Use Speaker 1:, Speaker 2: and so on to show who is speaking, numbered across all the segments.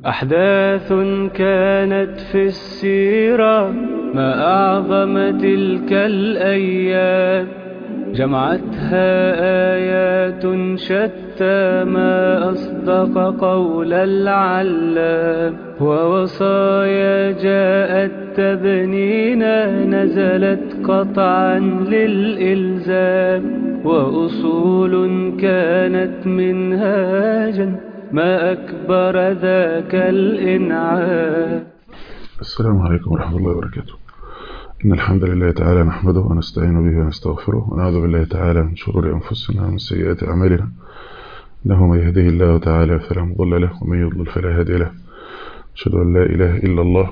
Speaker 1: أحداث كانت في السيرة ما أعظم تلك الأيام جمعتها آيات شتى ما أصدق قول العلام ووصايا جاءت تبنينا نزلت قطعا للإلزام وأصول كانت منهاجا ما أكبر ذاك الإنعام
Speaker 2: السلام عليكم ورحمة الله وبركاته إن الحمد لله تعالى نحمده ونستعين به ونستغفره ونعوذ بالله تعالى من شرور أنفسنا ومن سيئات أعمالنا إنه من يهده الله تعالى فلا مضل له ومن يضلل فلا هادي له أشهد أن لا إله إلا الله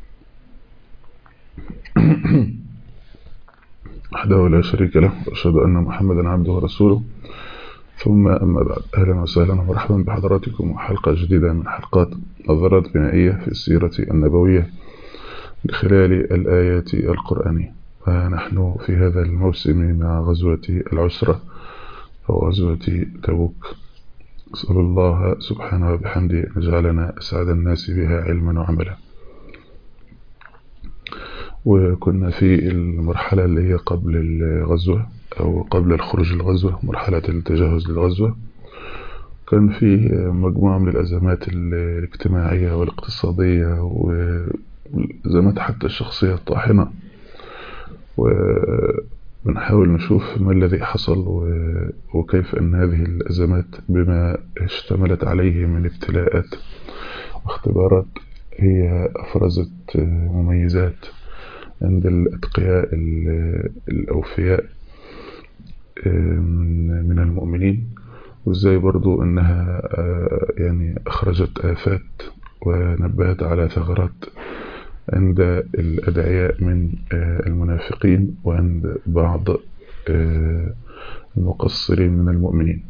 Speaker 2: وحده لا شريك له وأشهد أن محمدا عبده ورسوله ثم أما بعد أهلا وسهلا ومرحبا بحضراتكم وحلقة جديدة من حلقات نظرات بنائية في السيرة النبوية لخلال الآيات القرآنية ونحن في هذا الموسم مع غزوة العسرة أو غزوة تبوك أسأل الله سبحانه وبحمده أن يجعلنا أسعد الناس بها علما وعملا وكنا في المرحلة اللي هي قبل الغزوة أو قبل الخروج للغزوة مرحلة التجهز للغزوة كان في مجموعة من الأزمات الاجتماعية والاقتصادية والأزمات حتى الشخصية الطاحنة وبنحاول نشوف ما الذي حصل وكيف أن هذه الأزمات بما اشتملت عليه من ابتلاءات واختبارات هي أفرزت مميزات عند الأتقياء الأوفياء من المؤمنين وازاي برضو انها يعني اخرجت آفات ونبهت على ثغرات عند الأدعياء من المنافقين وعند بعض المقصرين من المؤمنين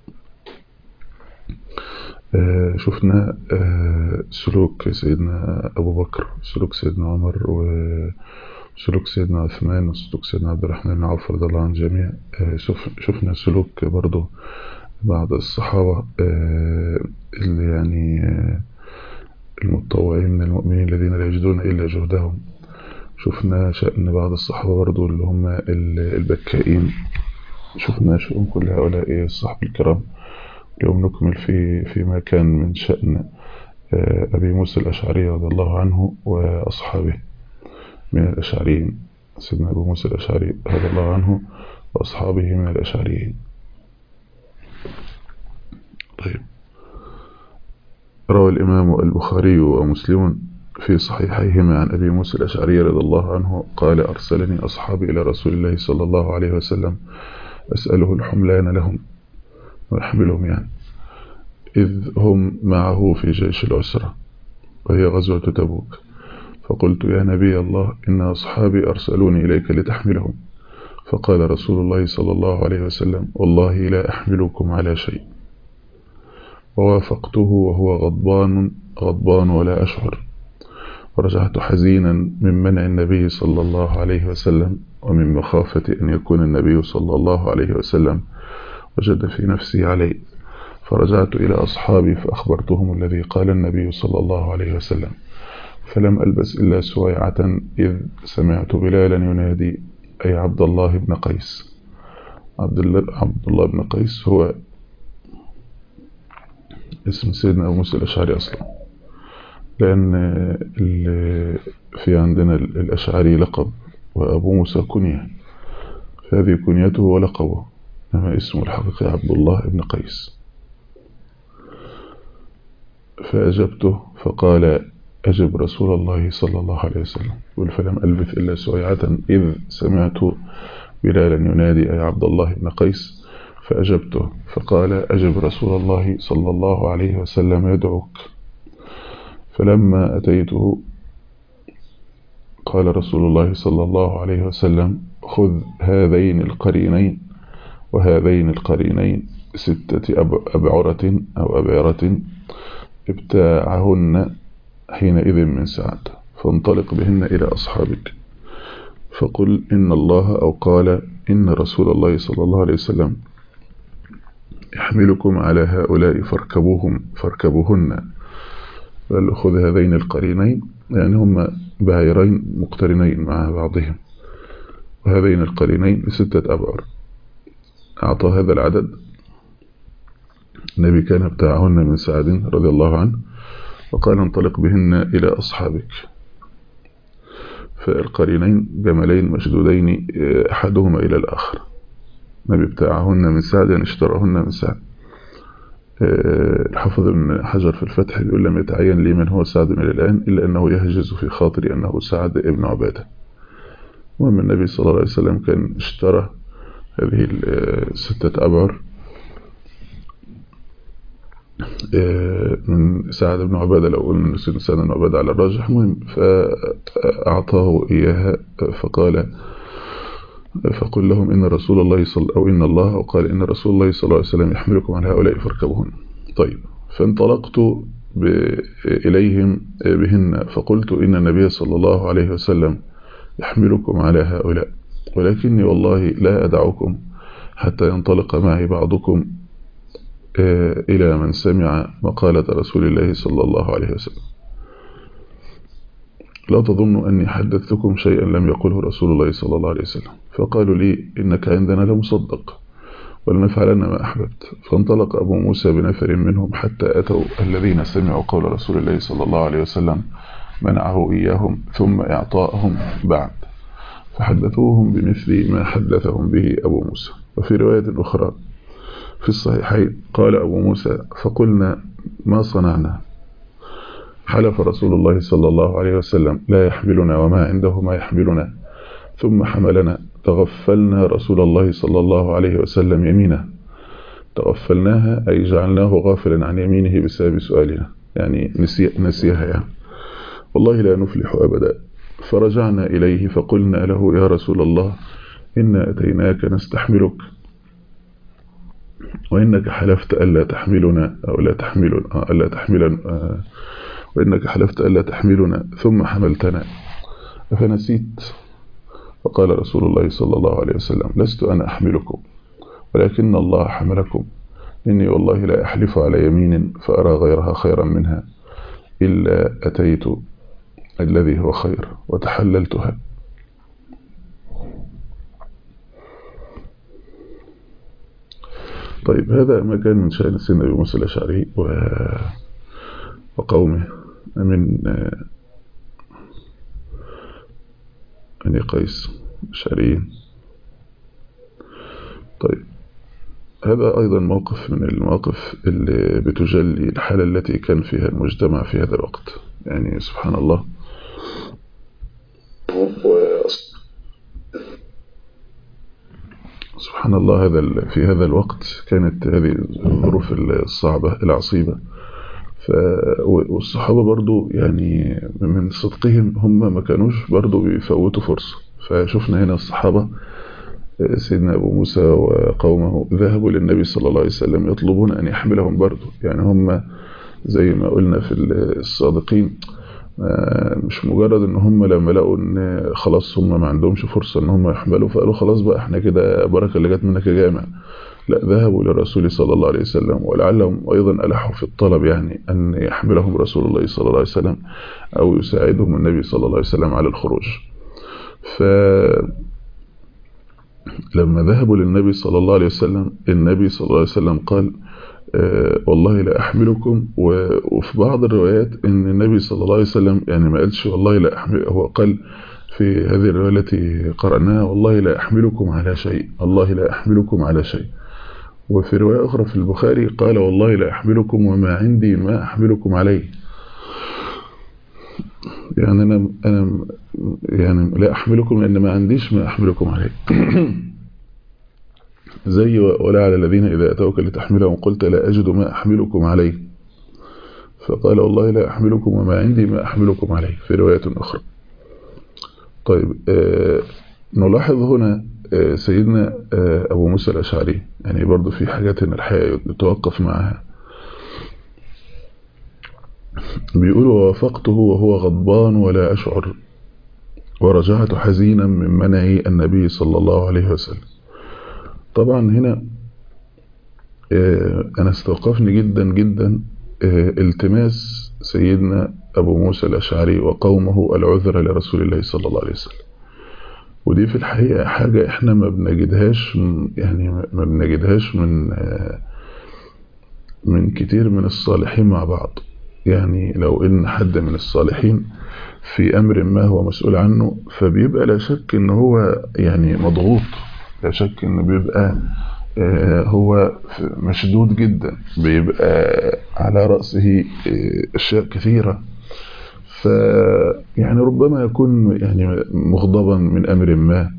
Speaker 2: شفنا سلوك سيدنا أبو بكر سلوك سيدنا عمر وسلوك سيدنا عثمان وسلوك سيدنا عبد الرحمن بن عوف رضي الله عن الجميع شفنا سلوك برضو بعض الصحابة اللي يعني المتطوعين من المؤمنين الذين لا يجدون إلا جهدهم شفنا شأن بعض الصحابة برضو اللي هم البكائين شفنا شؤون كل هؤلاء الصحابة الكرام اليوم نكمل في فيما كان من شأن أبي موسى الأشعري رضي الله عنه وأصحابه من الأشعريين سيدنا أبو موسى الأشعري رضي الله عنه وأصحابه من الأشعريين طيب روى الإمام البخاري ومسلم في صحيحيهما عن أبي موسى الأشعري رضي الله عنه قال أرسلني أصحابي إلى رسول الله صلى الله عليه وسلم أسأله الحملان لهم ويحملهم يعني إذ هم معه في جيش العسرة وهي غزوة تبوك فقلت يا نبي الله إن أصحابي أرسلوني إليك لتحملهم فقال رسول الله صلى الله عليه وسلم والله لا أحملكم على شيء ووافقته وهو غضبان غضبان ولا أشعر ورجعت حزينا من منع النبي صلى الله عليه وسلم ومن مخافة أن يكون النبي صلى الله عليه وسلم وجد في نفسي علي فرجعت إلى أصحابي فأخبرتهم الذي قال النبي صلى الله عليه وسلم فلم ألبس إلا سويعة إذ سمعت بلالا ينادي أي عبد الله بن قيس عبد الله, عبد الله بن قيس هو اسم سيدنا أبو موسى الأشعري أصلا لأن في عندنا الأشعري لقب وأبو موسى كنية فهذه كنيته ولقبه إنما اسمه الحقيقي عبد الله بن قيس فأجبته فقال أجب رسول الله صلى الله عليه وسلم قل فلم ألبث إلا سويعة إذ سمعت بلالا ينادي أي عبد الله بن قيس فأجبته فقال أجب رسول الله صلى الله عليه وسلم يدعوك فلما أتيته قال رسول الله صلى الله عليه وسلم خذ هذين القرينين وهذين القرينين ستة أبعرة أو أبعرة ابتاعهن حينئذ من سعد فانطلق بهن إلى أصحابك فقل إن الله أو قال إن رسول الله صلى الله عليه وسلم يحملكم على هؤلاء فاركبوهم فاركبوهن قال له خذ هذين القرينين يعني هما بعيرين مقترنين مع بعضهم وهذين القرينين ستة أبعر أعطى هذا العدد النبي كان ابتاعهن من سعد رضي الله عنه وقال انطلق بهن إلى أصحابك فالقرينين جملين مشدودين أحدهما إلى الآخر النبي ابتاعهن من سعد يعني اشتراهن من سعد الحافظ ابن حجر في الفتح بيقول لم يتعين لي من هو سعد من الآن إلا أنه يهجز في خاطري أنه سعد ابن عبادة المهم النبي صلى الله عليه وسلم كان اشترى هذه الستة أبعر من سعد بن عبادة لو قلنا من سعد بن عبادة على الراجح مهم فأعطاه إياها فقال فقل لهم إن رسول الله صلى أو إن الله وقال إن رسول الله صلى الله عليه وسلم يحملكم على هؤلاء فاركبوهن طيب فانطلقت إليهم بهن فقلت إن النبي صلى الله عليه وسلم يحملكم على هؤلاء ولكني والله لا أدعكم حتى ينطلق معي بعضكم إلى من سمع مقالة رسول الله صلى الله عليه وسلم لا تظن أني حدثتكم شيئا لم يقله رسول الله صلى الله عليه وسلم فقالوا لي إنك عندنا لمصدق ولنفعلن ما أحببت فانطلق أبو موسى بنفر منهم حتى أتوا الذين سمعوا قول رسول الله صلى الله عليه وسلم منعه إياهم ثم إعطاءهم بعد فحدثوهم بمثل ما حدثهم به أبو موسى وفي رواية أخرى في الصحيحين قال أبو موسى فقلنا ما صنعنا حلف رسول الله صلى الله عليه وسلم لا يحملنا وما عنده ما يحملنا ثم حملنا تغفلنا رسول الله صلى الله عليه وسلم يمينه تغفلناها أي جعلناه غافلا عن يمينه بسبب سؤالنا يعني نسي نسيها يعني والله لا نفلح أبدا فرجعنا إليه فقلنا له يا رسول الله إنا أتيناك نستحملك وإنك حلفت ألا تحملنا أو لا تحملنا ألا تحملنا وإنك حلفت ألا تحملنا ثم حملتنا فنسيت فقال رسول الله صلى الله عليه وسلم لست أنا أحملكم ولكن الله حملكم إني والله لا أحلف على يمين فأرى غيرها خيرا منها إلا أتيت الذي هو خير وتحللتها طيب هذا ما كان من شأن سيدنا أبي موسى الأشعري و... وقومه من بني قيس الأشعريين طيب هذا أيضا موقف من المواقف اللي بتجلي الحالة التي كان فيها المجتمع في هذا الوقت يعني سبحان الله سبحان الله هذا في هذا الوقت كانت هذه الظروف الصعبة العصيبة والصحابة برضو يعني من صدقهم هم ما كانوش برضو بيفوتوا فرصة فشفنا هنا الصحابة سيدنا أبو موسى وقومه ذهبوا للنبي صلى الله عليه وسلم يطلبون أن يحملهم برضو يعني هم زي ما قلنا في الصادقين مش مجرد ان هم لما لقوا ان خلاص هم ما عندهمش فرصة ان هم يحملوا فقالوا خلاص بقى احنا كده بركة اللي جت منك يا جامع لا ذهبوا للرسول صلى الله عليه وسلم ولعلهم ايضا الحوا في الطلب يعني ان يحملهم رسول الله صلى الله عليه وسلم او يساعدهم النبي صلى الله عليه وسلم على الخروج ف لما ذهبوا للنبي صلى الله عليه وسلم النبي صلى الله عليه وسلم قال أه والله لا أحملكم وفي بعض الروايات ان النبي صلى الله عليه وسلم يعني ما قالش والله لا أحمل هو قال في هذه الرواية التي قرأناها والله لا أحملكم على شيء الله لا أحملكم على شيء وفي رواية أخرى في البخاري قال والله لا أحملكم وما عندي ما أحملكم عليه يعني أنا, أنا يعني لا أحملكم لأن ما عنديش ما أحملكم عليه زي ولا على الذين إذا أتوك لتحملهم قلت لا أجد ما أحملكم عليه فقال والله لا أحملكم وما عندي ما أحملكم عليه في رواية أخرى طيب آه نلاحظ هنا آه سيدنا آه أبو موسى الأشعري يعني برضو في حاجات إن الحقيقة يتوقف معها بيقول ووافقته وهو غضبان ولا أشعر ورجعت حزينا من منع النبي صلى الله عليه وسلم طبعا هنا أنا استوقفني جدا جدا التماس سيدنا أبو موسى الأشعري وقومه العذر لرسول الله صلى الله عليه وسلم ودي في الحقيقة حاجة احنا ما بنجدهاش يعني ما بنجدهاش من من كتير من الصالحين مع بعض يعني لو ان حد من الصالحين في امر ما هو مسؤول عنه فبيبقى لا شك ان هو يعني مضغوط لا شك ان بيبقى هو مشدود جدا بيبقى على رأسه اشياء كثيرة ف يعني ربما يكون يعني مغضبا من امر ما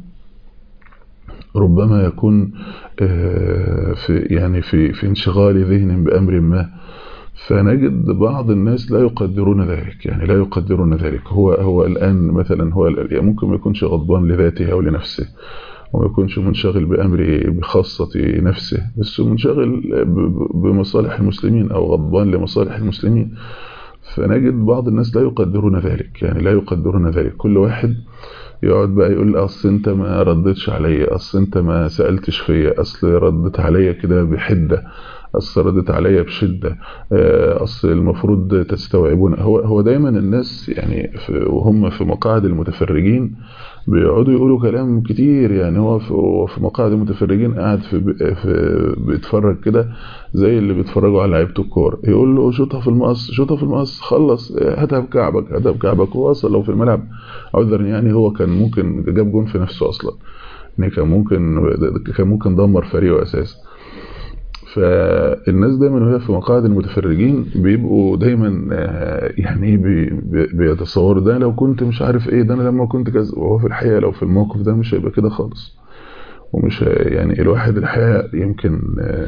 Speaker 2: ربما يكون في يعني في في انشغال ذهن بامر ما فنجد بعض الناس لا يقدرون ذلك يعني لا يقدرون ذلك هو هو الان مثلا هو يعني ممكن ما يكونش غضبان لذاته او لنفسه وما يكونش منشغل بأمر بخاصة نفسه بس منشغل بمصالح المسلمين أو غضبان لمصالح المسلمين فنجد بعض الناس لا يقدرون ذلك يعني لا يقدرون ذلك كل واحد يقعد بقى يقول أصل أنت ما ردتش عليا أصل أنت ما سألتش فيا أصل ردت عليا كده بحدة أصل ردت عليا بشدة أصل المفروض تستوعبون هو هو دايما الناس يعني وهم في مقاعد المتفرجين بيقعدوا يقولوا كلام كتير يعني هو في مقاعد المتفرجين قاعد في, في بيتفرج كده زي اللي بيتفرجوا على لعيبه الكوره يقول له شوطها في المقص شوطها في المقص خلص هاتها بكعبك هاتها بكعبك هو اصلا لو في الملعب عذرا يعني هو كان ممكن جاب جون في نفسه اصلا يعني كان ممكن كان ممكن دمر فريقه اساسا فالناس دايما وهي في مقاعد المتفرجين بيبقوا دايما يعني بي بيتصوروا ده لو كنت مش عارف ايه ده انا لما كنت كذا وهو في الحقيقه لو في الموقف ده مش هيبقى كده خالص ومش يعني الواحد الحقيقه يمكن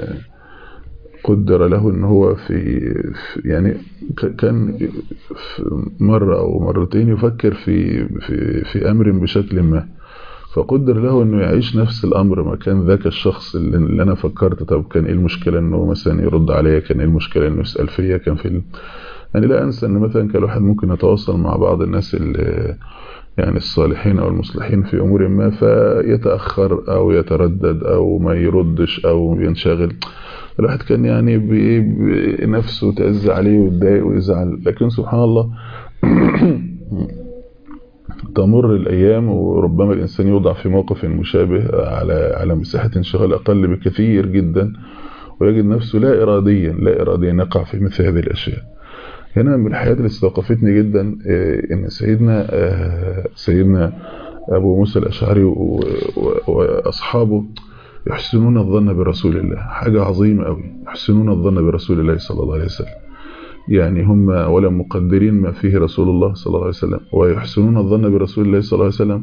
Speaker 2: قدر له ان هو في, في يعني كان في مره او مرتين يفكر في في في امر بشكل ما فقدر له انه يعيش نفس الامر مكان ذاك الشخص اللي, اللي انا فكرت طب كان ايه المشكله انه مثلا يرد عليا كان ايه المشكله انه يسال فيا كان في يعني لا انسى ان مثلا كان الواحد ممكن يتواصل مع بعض الناس اللي يعني الصالحين او المصلحين في امور ما فيتاخر او يتردد او ما يردش او ينشغل الواحد كان يعني بنفسه تأذى عليه ويتضايق ويزعل لكن سبحان الله تمر الأيام وربما الإنسان يوضع في موقف مشابه على على مساحة انشغال أقل بكثير جدا ويجد نفسه لا إراديا لا إراديا يقع في مثل هذه الأشياء هنا من الحياة اللي استوقفتني جدا إن سيدنا سيدنا أبو موسى الأشعري وأصحابه يحسنون الظن برسول الله حاجة عظيمة قوي يحسنون الظن برسول الله صلى الله عليه وسلم يعني هم أولا مقدرين ما فيه رسول الله صلى الله عليه وسلم ويحسنون الظن برسول الله صلى الله عليه وسلم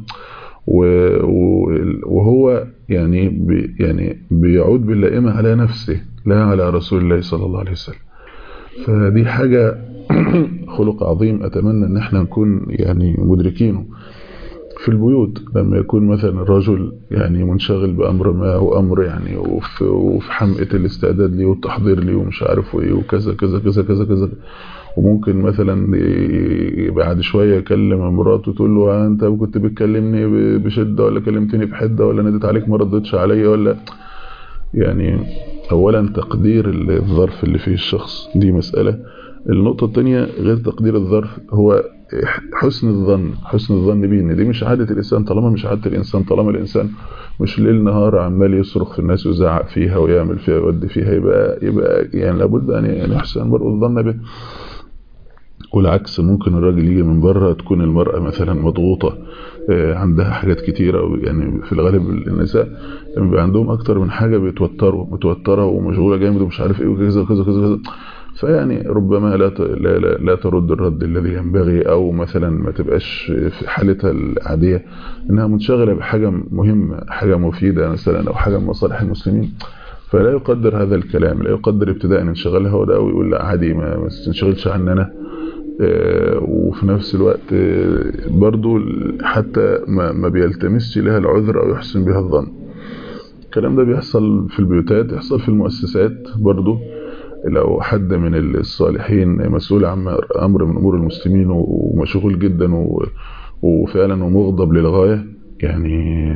Speaker 2: وهو يعني بي يعني بيعود باللائمة على نفسه لا على رسول الله صلى الله عليه وسلم فدي حاجة خلق عظيم أتمنى أن احنا نكون يعني مدركينه في البيوت لما يكون مثلا الرجل يعني منشغل بأمر ما أو أمر يعني وفي, وفي حمقة الاستعداد ليه والتحضير ليه ومش عارف ايه وكذا كذا كذا كذا كذا وممكن مثلا بعد شوية يكلم مراته تقول له انت كنت بتكلمني بشدة ولا كلمتني بحدة ولا ناديت عليك ما ردتش عليا ولا يعني اولا تقدير الظرف اللي فيه الشخص دي مسألة النقطة الثانية غير تقدير الظرف هو حسن الظن حسن الظن بيه ان دي مش عادة الانسان طالما مش عادة الانسان طالما الانسان مش ليل نهار عمال يصرخ في الناس ويزعق فيها ويعمل فيها ويودي فيها يبقى يبقى يعني لابد ان يحسن المرء الظن به والعكس ممكن الراجل يجي من بره تكون المرأة مثلا مضغوطة عندها حاجات كتيرة يعني في الغالب النساء لما بيبقى عندهم اكتر من حاجة بيتوتروا متوترة ومشغولة جامد ومش عارف ايه وكذا وكذا وكذا وكذا فيعني ربما لا لا لا, لا ترد الرد الذي ينبغي او مثلا ما تبقاش في حالتها العادية انها منشغلة بحاجة مهمة حاجة مفيدة مثلا او حاجة من مصالح المسلمين فلا يقدر هذا الكلام لا يقدر ابتداء انشغالها هو ده ويقول لا عادي ما تنشغلش عننا وفي نفس الوقت برضو حتى ما بيلتمسش لها العذر او يحسن بها الظن الكلام ده بيحصل في البيوتات يحصل في المؤسسات برضو لو حد من الصالحين مسؤول عن امر من امور المسلمين ومشغول جدا وفعلا ومغضب للغاية يعني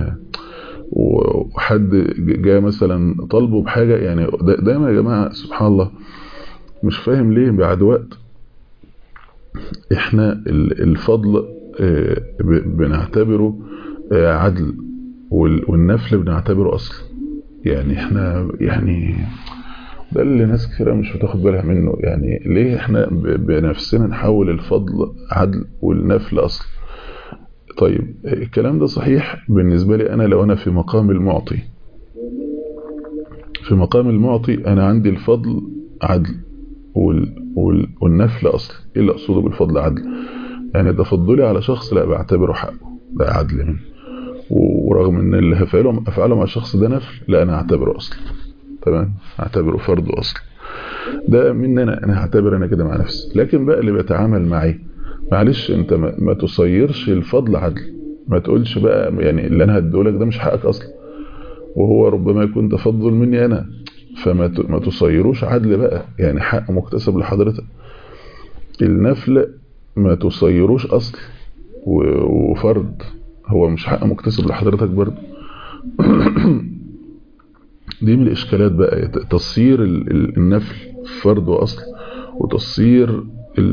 Speaker 2: وحد جاء مثلا طلبه بحاجة يعني دايما يا جماعة سبحان الله مش فاهم ليه بعد وقت احنا الفضل بنعتبره عدل والنفل بنعتبره اصل يعني احنا يعني ده اللي ناس كثيرة مش بتاخد بالها منه يعني ليه احنا بنفسنا نحول الفضل عدل والنفل اصل طيب الكلام ده صحيح بالنسبة لي انا لو انا في مقام المعطي في مقام المعطي انا عندي الفضل عدل والنفل اصل ايه اللي اقصده بالفضل عدل يعني تفضلي على شخص لا بعتبره حقه ده عدل منه ورغم ان اللي هفعله افعله مع الشخص ده نفل لا انا اعتبره اصل تمام اعتبره فرض اصل ده من انا انا هعتبر انا كده مع نفسي لكن بقى اللي بيتعامل معي معلش انت ما, ما تصيرش الفضل عدل ما تقولش بقى يعني اللي انا هديهولك ده مش حقك اصلا وهو ربما يكون تفضل مني انا فما ما تصيروش عدل بقى يعني حق مكتسب لحضرتك النفل ما تصيروش اصل وفرض هو مش حق مكتسب لحضرتك برضه دي من الاشكالات بقى تصير النفل فرض واصل وتصير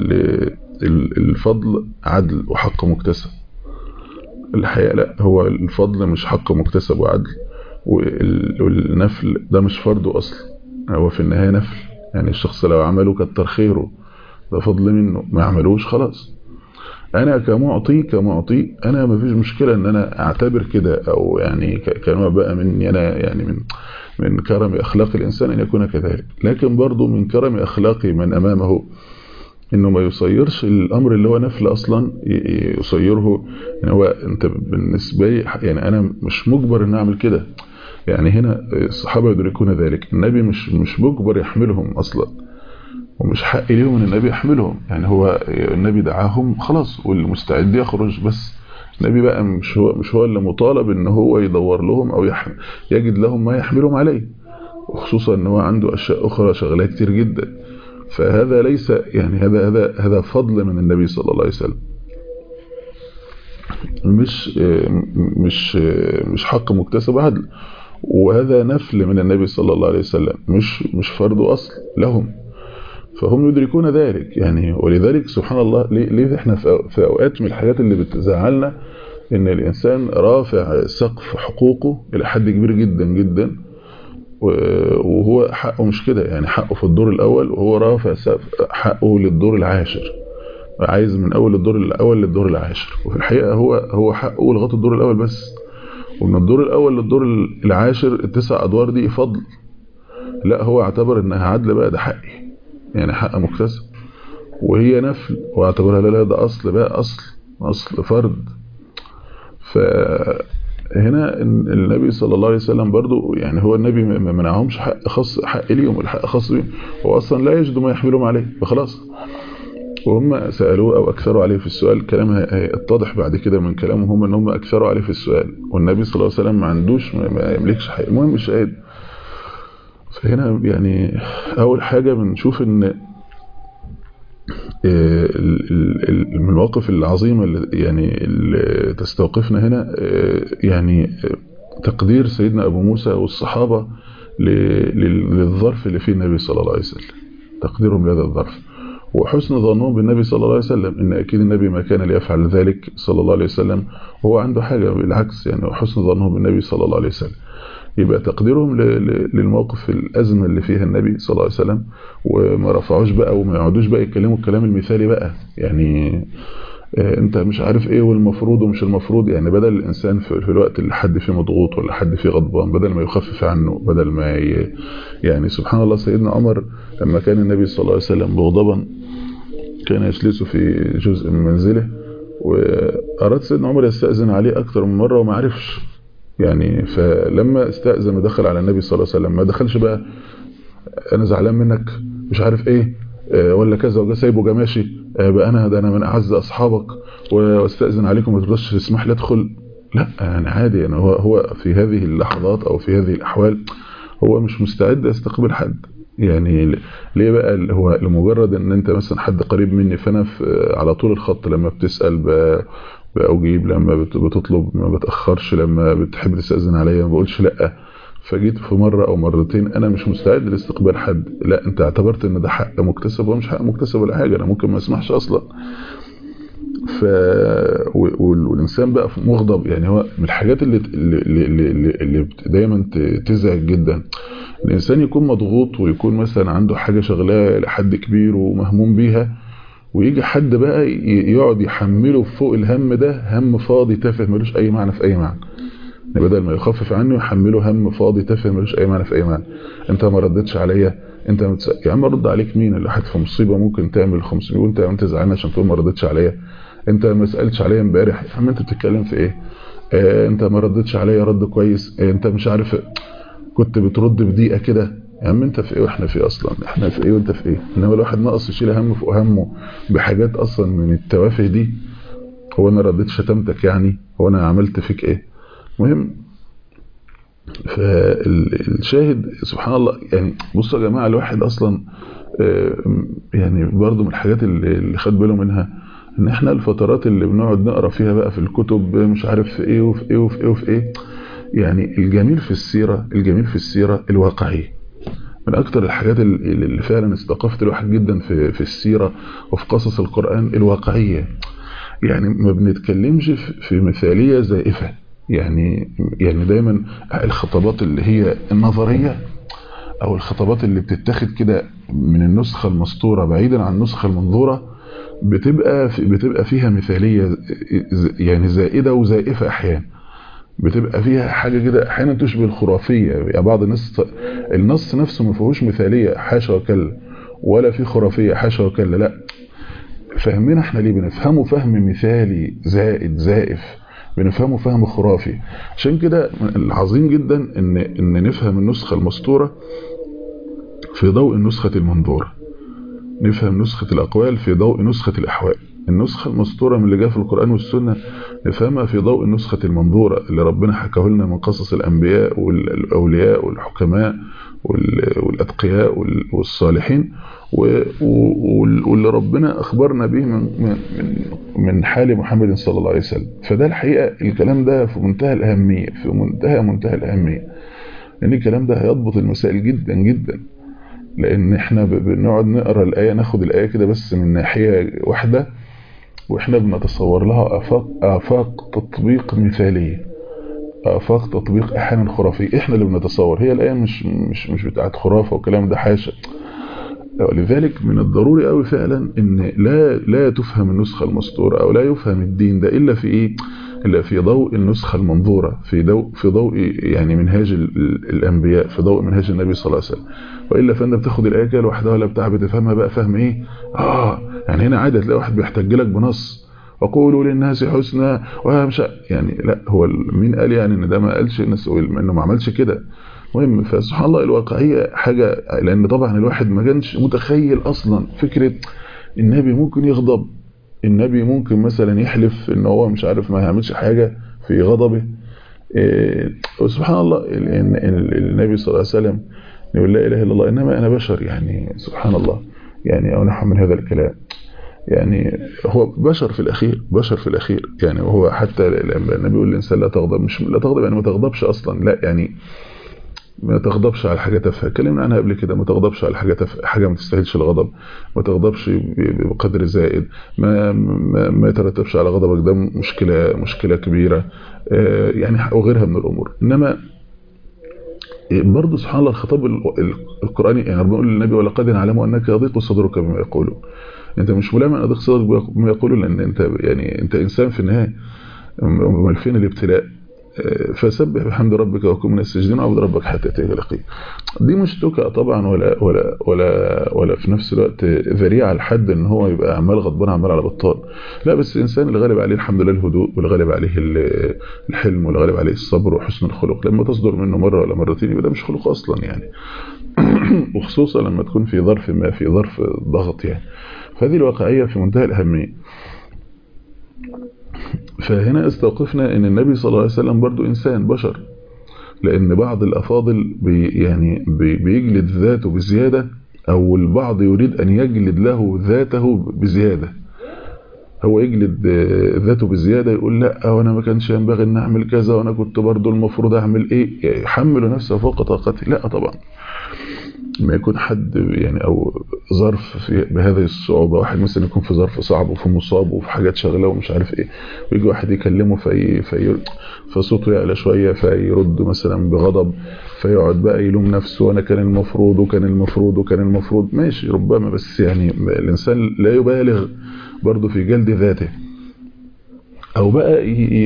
Speaker 2: الفضل عدل وحق مكتسب الحقيقة لا هو الفضل مش حق مكتسب وعدل والنفل ده مش فرض واصل هو في النهاية نفل يعني الشخص لو عمله كتر خيره ده فضل منه ما عملوش خلاص انا كمعطي كمعطي انا ما فيش مشكلة ان انا اعتبر كده او يعني كنوع بقى مني انا يعني من من كرم اخلاق الانسان ان يكون كذلك لكن برضو من كرم اخلاق من امامه انه ما يصيرش الامر اللي هو نفل اصلا يصيره يعني هو انت بالنسبة لي يعني انا مش مجبر ان اعمل كده يعني هنا الصحابة يدركون ذلك النبي مش مش مجبر يحملهم اصلا ومش حق ليهم ان النبي يحملهم يعني هو النبي دعاهم خلاص والمستعد يخرج بس النبي بقى مش هو مش هو اللي مطالب ان هو يدور لهم او يحمل يجد لهم ما يحملهم عليه وخصوصا ان هو عنده اشياء اخرى شغلات كتير جدا فهذا ليس يعني هذا هذا هذا فضل من النبي صلى الله عليه وسلم مش مش مش حق مكتسب عدل وهذا نفل من النبي صلى الله عليه وسلم مش مش فرض اصل لهم فهم يدركون ذلك يعني ولذلك سبحان الله ليه احنا في اوقات من الحاجات اللي بتزعلنا ان الانسان رافع سقف حقوقه الى حد كبير جدا جدا وهو حقه مش كده يعني حقه في الدور الاول وهو رافع سقف حقه للدور العاشر عايز من اول الدور الاول للدور العاشر وفي الحقيقه هو هو حقه لغايه الدور الاول بس ومن الدور الاول للدور العاشر التسع ادوار دي فضل لا هو اعتبر انها عدل بقى ده حقي يعني حق مكتسب وهي نفل واعتبرها لا لا ده اصل بقى اصل اصل فرد فهنا النبي صلى الله عليه وسلم برضو يعني هو النبي ما منعهمش حق خاص حق ليهم الحق خاص بهم هو اصلا لا يجدوا ما يحملهم عليه فخلاص وهم سألوه او اكثروا عليه في السؤال كلام هيتضح بعد كده من كلامهم هم ان هم اكثروا عليه في السؤال والنبي صلى الله عليه وسلم ما عندوش ما يملكش حق المهم الشاهد فهنا يعني اول حاجة بنشوف ان من المواقف العظيمة اللي يعني اللي تستوقفنا هنا يعني تقدير سيدنا ابو موسى والصحابة للظرف اللي فيه النبي صلى الله عليه وسلم تقديرهم لهذا الظرف وحسن ظنهم بالنبي صلى الله عليه وسلم ان اكيد النبي ما كان ليفعل ذلك صلى الله عليه وسلم وهو عنده حاجة بالعكس يعني وحسن ظنهم بالنبي صلى الله عليه وسلم يبقى تقديرهم للموقف الأزمة اللي فيها النبي صلى الله عليه وسلم وما رفعوش بقى وما يقعدوش بقى يتكلموا الكلام المثالي بقى يعني انت مش عارف ايه والمفروض ومش المفروض يعني بدل الانسان في الوقت اللي حد فيه مضغوط ولا حد فيه غضبان بدل ما يخفف عنه بدل ما ي... يعني سبحان الله سيدنا عمر لما كان النبي صلى الله عليه وسلم مغضبا كان يجلس في جزء من منزله وأراد سيدنا عمر يستأذن عليه أكثر من مرة وما عرفش يعني فلما استأذن ودخل على النبي صلى الله عليه وسلم ما دخلش بقى انا زعلان منك مش عارف ايه ولا كذا وجا سايبه جا ماشي بقى انا ده انا من اعز اصحابك واستأذن عليكم ما ترضاش تسمح لي ادخل لا يعني عادي يعني هو هو في هذه اللحظات او في هذه الاحوال هو مش مستعد يستقبل حد يعني ليه بقى هو لمجرد ان انت مثلا حد قريب مني فانا على طول الخط لما بتسأل بأجيب لما بتطلب ما بتأخرش لما بتحب تستأذن عليا ما بقولش لأ فجيت في مرة أو مرتين أنا مش مستعد لاستقبال حد لا أنت اعتبرت إن ده حق مكتسب ومش حق مكتسب ولا حاجة أنا ممكن ما اسمحش أصلا ف والانسان بقى مغضب يعني هو من الحاجات اللي اللي, اللي, اللي دايما تزعج جدا الانسان يكون مضغوط ويكون مثلا عنده حاجه شغلاه لحد كبير ومهموم بيها ويجي حد بقى يقعد يحمله فوق الهم ده هم فاضي تافه ملوش اي معنى في اي معنى يعني بدل ما يخفف عنه يحمله هم فاضي تافه ملوش اي معنى في اي معنى انت ما ردتش عليا انت متس... يا عم رد عليك مين اللي حد في مصيبه ممكن تعمل 500 وانت انت زعلان عشان تقول ما ردتش عليا انت ما سالتش عليا امبارح يا عم انت بتتكلم في ايه اه انت ما ردتش عليا رد كويس اه انت مش عارف كنت بترد بدقيقه كده يا عم انت في ايه واحنا في ايه اصلا احنا في ايه وانت في ايه انما الواحد ناقص يشيل هم فوق همه بحاجات اصلا من التوافه دي هو انا رديت شتمتك يعني هو انا عملت فيك ايه مهم فالشاهد سبحان الله يعني بصوا يا جماعه الواحد اصلا يعني برضو من الحاجات اللي خد باله منها ان احنا الفترات اللي بنقعد نقرا فيها بقى في الكتب مش عارف في ايه وفي ايه وفي ايه وفي ايه يعني الجميل في السيره الجميل في السيره الواقعيه من اكتر الحاجات اللي فعلا استوقفت الواحد جدا في في السيره وفي قصص القران الواقعيه يعني ما بنتكلمش في مثاليه زائفه يعني يعني دايما الخطابات اللي هي النظريه او الخطابات اللي بتتاخد كده من النسخه المسطوره بعيدا عن النسخه المنظوره بتبقى بتبقى فيها مثاليه يعني زائده وزائفه احيانا بتبقى فيها حاجه كده احيانا تشبه الخرافيه يعني بعض الناس النص نفسه ما فيهوش مثاليه حاشا وكلا ولا في خرافيه حاشا وكلا لا فهمنا احنا ليه بنفهمه فهم مثالي زائد زائف بنفهمه فهم خرافي عشان كده العظيم جدا ان ان نفهم النسخه المسطوره في ضوء النسخه المنظوره نفهم نسخه الاقوال في ضوء نسخه الاحوال النسخة المسطورة من اللي جاء في القرآن والسنة نفهمها في ضوء النسخة المنظورة اللي ربنا حكاه لنا من قصص الأنبياء والأولياء والحكماء والأتقياء والصالحين واللي ربنا أخبرنا به من, من, من حال محمد صلى الله عليه وسلم فده الحقيقة الكلام ده في منتهى الأهمية في منتهى منتهى الأهمية لأن الكلام ده هيضبط المسائل جدا جدا لأن احنا بنقعد نقرأ الآية ناخد الآية كده بس من ناحية واحدة واحنا بنتصور لها آفاق, آفاق تطبيق مثالية آفاق تطبيق أحيانا خرافية احنا اللي بنتصور هي الآية مش مش مش بتاعت خرافة وكلام ده حاشا ولذلك من الضروري قوي فعلا ان لا لا تفهم النسخة المسطورة او لا يفهم الدين ده الا في ايه الا في ضوء النسخة المنظورة في ضوء في ضوء يعني منهاج الانبياء في ضوء منهاج النبي صلى الله عليه وسلم والا فانت بتاخد الايه كده لوحدها ولا بتاع بتفهمها بقى فهم ايه اه يعني هنا عادي تلاقي واحد بيحتج لك بنص وقولوا للناس حسنى ومش يعني لا هو مين قال يعني ان ده ما قالش الناس انه ما عملش كده مهم فسبحان الله الواقعيه حاجه لان طبعا الواحد ما كانش متخيل اصلا فكره النبي ممكن يغضب النبي ممكن مثلا يحلف ان هو مش عارف ما يعملش حاجه في غضبه إيه وسبحان الله النبي صلى الله عليه وسلم يقول لا اله الا الله انما انا بشر يعني سبحان الله يعني او نحو من هذا الكلام يعني هو بشر في الاخير بشر في الاخير يعني وهو حتى لما النبي يقول للانسان لا تغضب مش لا تغضب يعني ما تغضبش اصلا لا يعني ما تغضبش على حاجه تافهه اتكلمنا عنها قبل كده ما تغضبش على حاجه تافهه حاجه ما تستاهلش الغضب ما تغضبش بقدر زائد ما ما, ما يترتبش على غضبك ده مشكله مشكله كبيره يعني وغيرها من الامور انما برضه سبحان الله الخطاب القراني يعني ربنا يقول للنبي ولقد نعلم انك يضيق صدرك بما يقولون انت مش ملام ان يضيق صدرك بما يقولون لان انت يعني انت انسان في النهايه امال فين الابتلاء فسبح بحمد ربك وكن من السجدين وعبد ربك حتى تأتيك اليقين دي مش تكأ طبعا ولا ولا ولا ولا في نفس الوقت ذريعه لحد ان هو يبقى عمال غضبان عمال على بطال لا بس الانسان اللي غالب عليه الحمد لله الهدوء واللي غالب عليه الحلم واللي غالب عليه الصبر وحسن الخلق لما تصدر منه مره ولا مرتين يبقى ده مش خلق اصلا يعني وخصوصا لما تكون في ظرف ما في ظرف ضغط يعني فهذه الواقعيه في منتهى الاهميه فهنا استوقفنا ان النبي صلى الله عليه وسلم برضو انسان بشر لان بعض الافاضل بي يعني بي بيجلد ذاته بزيادة او البعض يريد ان يجلد له ذاته بزيادة هو يجلد ذاته بزيادة يقول لا وانا ما كانش ينبغي ان اعمل كذا وانا كنت برضو المفروض اعمل ايه يحمل نفسه فوق طاقته لا طبعا ما يكون حد يعني او ظرف في بهذه الصعوبه واحد مثلا يكون في ظرف صعب وفي مصاب وفي حاجات شغله ومش عارف ايه ويجي واحد يكلمه في في فصوته يعلى شويه فيرد مثلا بغضب فيقعد بقى يلوم نفسه وانا كان المفروض وكان المفروض وكان المفروض ماشي ربما بس يعني الانسان لا يبالغ برضه في جلد ذاته او بقى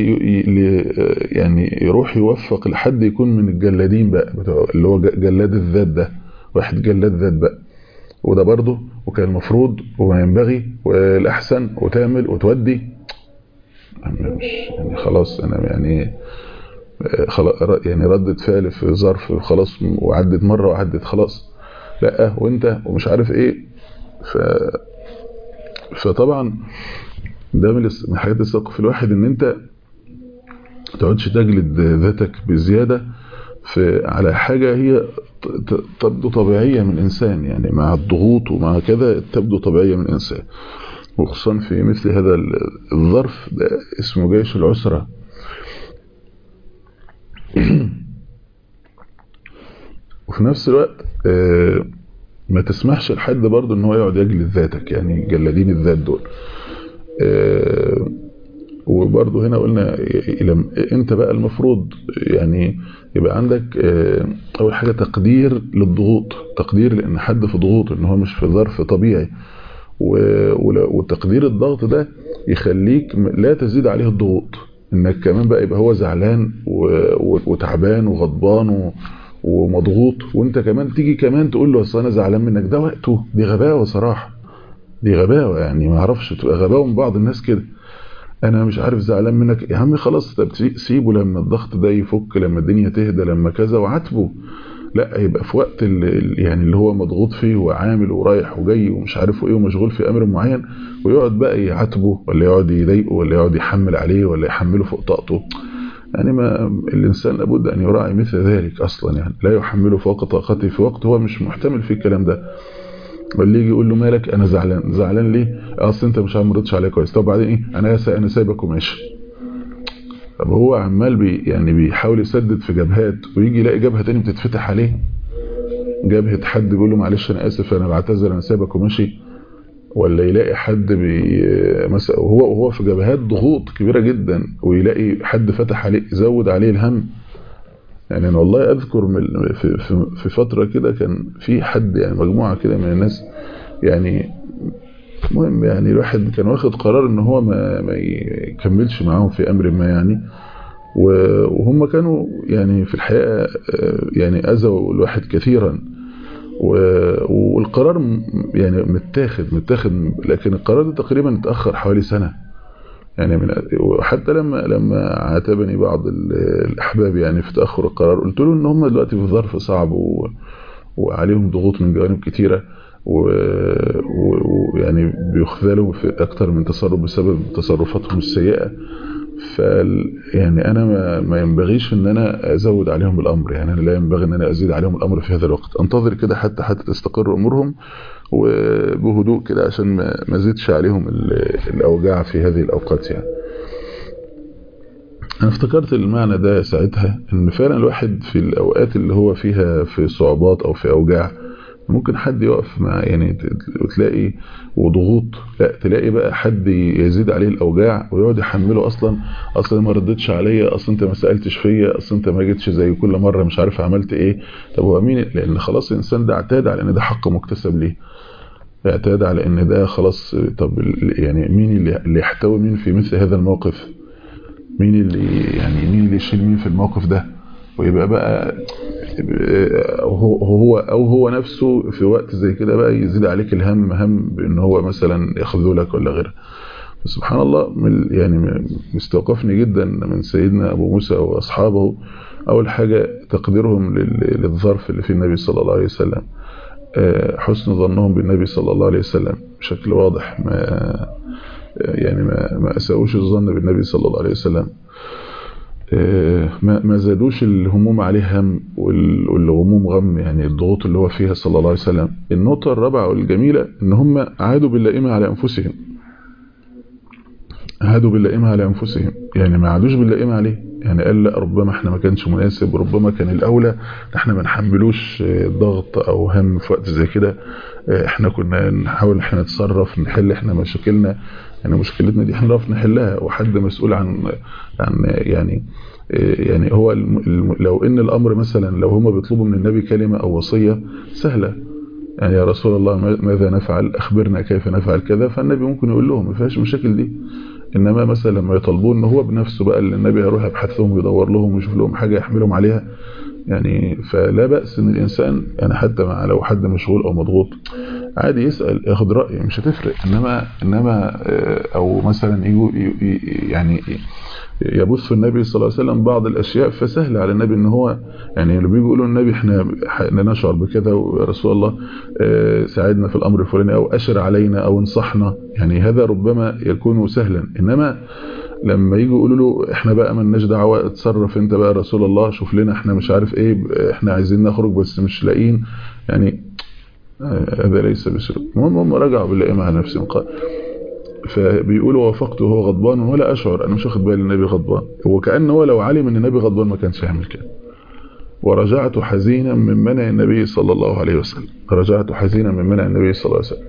Speaker 2: يعني يروح يوفق لحد يكون من الجلادين بقى اللي هو جلاد الذات ده واحد جلاد ذات بقى وده برضه وكان المفروض وما ينبغي والاحسن وتعمل وتودي مش يعني خلاص انا يعني خلاص يعني ردة فعل في ظرف خلاص وعدت مرة وعدت خلاص لا وانت ومش عارف ايه ف فطبعا ده من حاجات الثقة في الواحد ان انت تقعدش تجلد ذاتك بزيادة في على حاجة هي تبدو طبيعية من إنسان يعني مع الضغوط ومع كذا تبدو طبيعية من إنسان وخصوصا في مثل هذا الظرف ده اسمه جيش العسرة وفي نفس الوقت ما تسمحش لحد برضه ان هو يقعد يجلد ذاتك يعني جلادين الذات دول وبرضه هنا قلنا انت بقى المفروض يعني يبقى عندك اول حاجة تقدير للضغوط تقدير لان حد في ضغوط ان هو مش في ظرف طبيعي وتقدير الضغط ده يخليك لا تزيد عليه الضغوط انك كمان بقى يبقى هو زعلان وتعبان وغضبان ومضغوط وانت كمان تيجي كمان تقول له اصل انا زعلان منك ده وقته دي غباوه صراحه دي غباوه يعني ما اعرفش تبقى غباوه من بعض الناس كده انا مش عارف زعلان منك يا عم خلاص طب سيبه لما الضغط ده يفك لما الدنيا تهدى لما كذا وعاتبه لا يبقى في وقت اللي يعني اللي هو مضغوط فيه وعامل ورايح وجاي ومش عارف ايه ومشغول في امر معين ويقعد بقى يعاتبه ولا يقعد يضايقه ولا يقعد يحمل عليه ولا يحمله فوق طاقته يعني ما الانسان لابد ان يراعي مثل ذلك اصلا يعني لا يحمله فوق طاقته في وقت هو مش محتمل في الكلام ده واللي يجي يقول له مالك انا زعلان زعلان ليه اصل انت مش عم ردش عليا كويس طب بعدين ايه انا انا سايبك وماشي طب هو عمال بي يعني بيحاول يسدد في جبهات ويجي يلاقي جبهه تاني بتتفتح عليه جبهه حد بيقول له معلش انا اسف انا بعتذر انا سايبك وماشي ولا يلاقي حد بي مثلا وهو وهو في جبهات ضغوط كبيره جدا ويلاقي حد فتح عليه يزود عليه الهم يعني انا والله اذكر من في في, في فتره كده كان في حد يعني مجموعه كده من الناس يعني المهم يعني الواحد كان واخد قرار ان هو ما ما يكملش معاهم في امر ما يعني وهم كانوا يعني في الحقيقه يعني اذوا الواحد كثيرا والقرار يعني متاخد متاخد لكن القرار ده تقريبا اتاخر حوالي سنه يعني من وحتى لما لما عاتبني بعض الاحباب يعني في تاخر القرار قلت له ان هم دلوقتي في ظرف صعب و... وعليهم ضغوط من جوانب كتيره ويعني و... بيخذلوا في اكتر من تصرف بسبب تصرفاتهم السيئه ف يعني انا ما, ما ينبغيش ان انا ازود عليهم الامر يعني انا لا ينبغي ان انا ازيد عليهم الامر في هذا الوقت انتظر كده حتى حتى تستقر امورهم وبهدوء كده عشان ما ما زيدش عليهم الاوجاع في هذه الاوقات يعني انا افتكرت المعنى ده ساعتها ان فعلا الواحد في الاوقات اللي هو فيها في صعوبات او في اوجاع ممكن حد يقف مع يعني وتلاقي وضغوط لا تلاقي بقى حد يزيد عليه الاوجاع ويقعد يحمله اصلا اصلا ما ردتش عليا اصلا انت ما سالتش فيا اصلا انت ما جيتش زي كل مره مش عارف عملت ايه طب هو مين لان خلاص الانسان ده اعتاد على ان ده حق مكتسب ليه اعتاد على ان ده خلاص طب يعني مين اللي اللي يحتوي مين في مثل هذا الموقف مين اللي يعني مين اللي يشيل مين في الموقف ده ويبقى بقى هو او هو نفسه في وقت زي كده بقى يزيد عليك الهم هم بان هو مثلا يخذلك ولا غيره سبحان الله يعني مستوقفني جدا من سيدنا ابو موسى واصحابه اول حاجه تقديرهم للظرف اللي في النبي صلى الله عليه وسلم حسن ظنهم بالنبي صلى الله عليه وسلم بشكل واضح ما يعني ما ما اساوش الظن بالنبي صلى الله عليه وسلم ما ما زادوش الهموم عليه هم والغموم غم يعني الضغوط اللي هو فيها صلى الله عليه وسلم النقطة الرابعة والجميلة ان هم عادوا باللائمة على انفسهم عادوا باللائمة على انفسهم يعني ما عادوش باللائمة عليه يعني قال لا ربما احنا ما كانش مناسب ربما كان الاولى احنا ما نحملوش ضغط او هم في وقت زي كده احنا كنا نحاول احنا نتصرف نحل احنا مشاكلنا يعني مشكلتنا دي احنا نعرف نحلها وحد مسؤول عن عن يعني يعني هو لو ان الامر مثلا لو هم بيطلبوا من النبي كلمه او وصيه سهله يعني يا رسول الله ماذا نفعل اخبرنا كيف نفعل كذا فالنبي ممكن يقول لهم ما فيهاش مشاكل دي انما مثلا لما يطلبون ان هو بنفسه بقى اللي النبي هيروح يبحث لهم ويدور لهم ويشوف لهم حاجه يحملهم عليها يعني فلا بأس ان الانسان يعني حتى مع لو حد مشغول او مضغوط عادي يسأل ياخد رأي مش هتفرق انما انما او مثلا يجوا يعني يبث النبي صلى الله عليه وسلم بعض الاشياء فسهل على النبي ان هو يعني اللي بيجوا يقولوا النبي احنا نشعر بكذا ويا رسول الله ساعدنا في الامر الفلاني او اشر علينا او انصحنا يعني هذا ربما يكون سهلا انما لما يجوا يقولوا له احنا بقى مالناش دعوه اتصرف انت بقى رسول الله شوف لنا احنا مش عارف ايه احنا عايزين نخرج بس مش لاقيين يعني هذا ليس بسلوك المهم هم رجعوا بالله مع نفسهم قال فبيقولوا وافقته وهو غضبان ولا اشعر انا مش واخد بالي النبي غضبان هو كانه هو لو علم ان النبي غضبان ما كانش يعمل كده ورجعت حزينا من منع النبي صلى الله عليه وسلم رجعت حزينا من منع النبي صلى الله عليه وسلم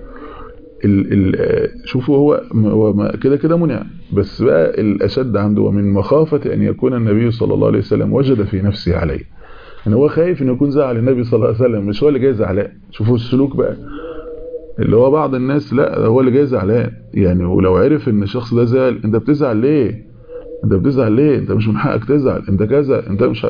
Speaker 2: ال ال شوفوا هو هو كده كده منع بس بقى الاشد عنده ومن مخافه ان يكون النبي صلى الله عليه وسلم وجد في نفسه عليه ان هو خايف ان يكون زعل النبي صلى الله عليه وسلم مش هو اللي جاي زعلان شوفوا السلوك بقى اللي هو بعض الناس لا هو اللي جاي زعلان يعني ولو عرف ان الشخص ده زعل انت بتزعل ليه انت بتزعل ليه انت مش من حقك تزعل انت كذا انت مش حق.